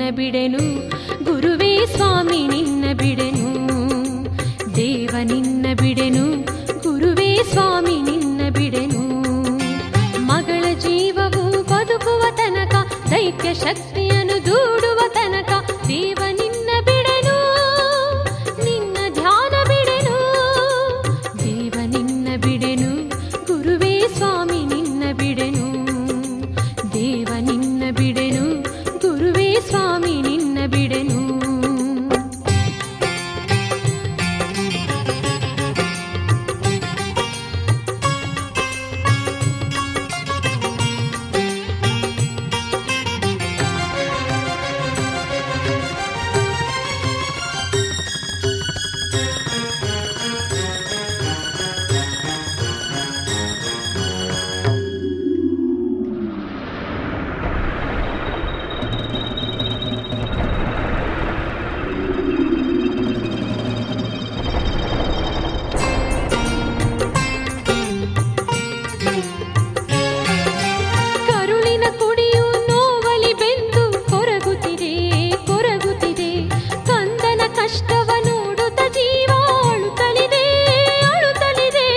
ಬಿಡೆನು ಗುರುವೇ ಸ್ವಾಮಿ ನಿನ್ನ ಬಿಡೆನು ದೇವ ನಿನ್ನ ಬಿಡೆನು ಗುರುವೇ ಸ್ವಾಮಿ ನಿನ್ನ ಬಿಡೆನು ಮಗಳ ಜೀವವು ಬದುಕುವ ತನಕ ದೈತ್ಯ ಶಕ್ತಿಯನ್ನು ದೂಡುವ ತನಕ ದೇವ ನಿನ್ನ ಬಿಡೆನು ನಿನ್ನ ಧ್ಯಾನ ಬಿಡೆನು ದೇವ ನಿನ್ನ ಬಿಡೆನು ಗುರುವೇ ಸ್ವಾಮಿ ನಿನ್ನ ಬಿಡೆನು ದೇವ ನಿನ್ನ ಬಿಡೆನು ಗುರುವೇ ಸ್ವಾಮಿ ನಿನ್ನ ಬಿಡೆನು ಕರುಳಿನ ಕುಡಿಯು ನೋವಲಿ ಬೆಂದು ಕೊರಗುತ್ತಿದೆ ಕೊರಗುತ್ತಿದೆ ಕಂದನ ಕಷ್ಟವ ನೋಡುತ್ತ ಜೀವ ಅಳುತ್ತಲಿದೆ ಅಳುತ್ತಲಿದೆ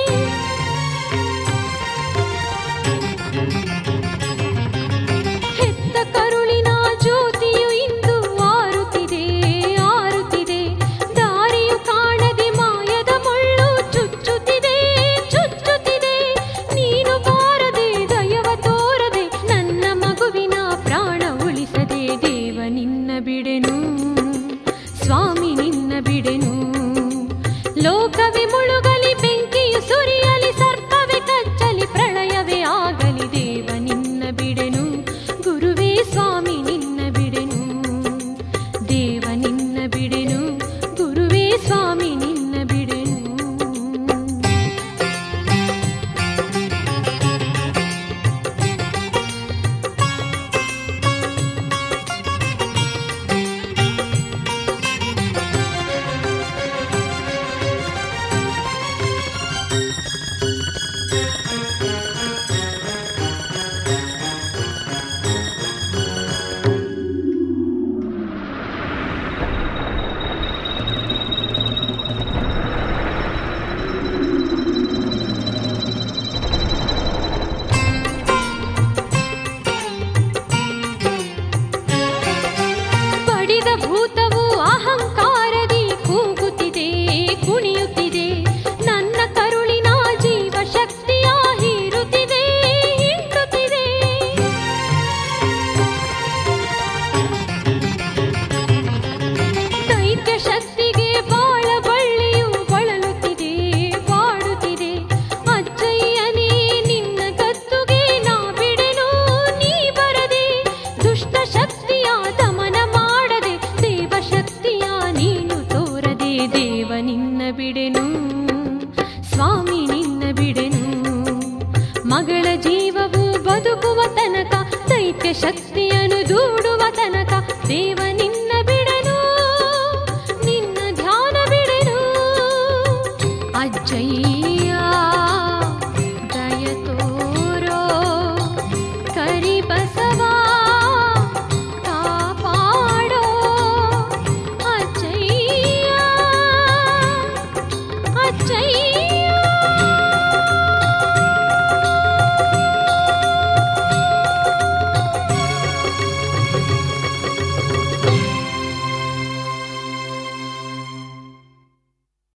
ಹೆತ್ತ ಕರುಳಿನ ಜ್ಯೋತಿಯು ಇಂದು ಆರುತ್ತಿದೆ ಆರುತ್ತಿದೆ ದಾರಿಯು ಕಾಣದೆ ಮಾಯದ ಮುಳ್ಳು ಚುಚ್ಚುತ್ತಿದೆ ಚುಚ್ಚುತ್ತಿದೆ ನೀನು ಬಾರದೆ ದಯವ ತೋರದೆ ನನ್ನ ಮಗುವಿನ ಪ್ರಾಣ ಉಳಿಸದೆ ದೇವ ನಿನ್ನ ಬಿಡೆನು ಸ್ವಾಮಿ ನಿನ್ನ ಬಿಡೆನು ಲೋಕವೇ ಮುಳುಗಲಿ ಬೆಂಕಿಯು ಸುರಿಯಲಿ ಸರ್ಪವೇ ಕಚ್ಚಲಿ ಪ್ರಳಯವೇ ಆಗಲಿ ದೇವ ನಿನ್ನ ಬಿಡೆನು ಗುರುವೇ ಸ್ವಾಮಿ ನಿನ್ನ ಬಿಡೆನು ದೇವ ನಿನ್ನ ಬಿಡೆನು ಗುರುವೇ ಸ್ವಾಮಿ ನಿನ್ನ ಬಿಡೆನು ಪಡಿದ ಭೂತವು ಅಹಂಕಾರದಿ ಕೂಗುತ್ತಿದೆ ಕುಣಿಯುತ್ತಿದೆ ನನ್ನ ಕರುಳಿನ ಜೀವ ಶಕ್ತಿಯ ಹೀರುತ್ತಿದೆ ಹಿಂಡುತ್ತಿದೆ ದೈತ್ಯ ಶಕ್ತಿಗೆ ಬಾಳ ಬಳ್ಳಿಯು ಬಳಲುತ್ತಿದೆ ಬಾಡುತ್ತಿದೆ ಅಜ್ಜಯ್ಯನೇ ನಿನ್ನ ಗದ್ದುಗೆ ನಾ ಬಿಡೆನು ನೀ ಬರದೆ ದುಷ್ಟ ಶಕ್ತಿಯ ದಮನ ಮಾಡದೆ ದೇವ ಶಕ್ತಿಯ ನೀನು ತೋರದೆ ದೇವ ನಿನ್ನ ಬಿಡೆನು ಸ್ವಾಮಿ ನಿನ್ನ ಬಿಡೆನು ಮಗಳ ಜೀವವು ಬದುಕುವ ತನಕ ದೈತ್ಯ ಶಕ್ತಿಯನ್ನು ದೂಡುವ ತನಕ ದೇವ ನಿನ್ನ ಬಿಡೆನು ನಿನ್ನ ಧ್ಯಾನ ಬಿಡೆನು ಅಜ್ಜಯ್ಯ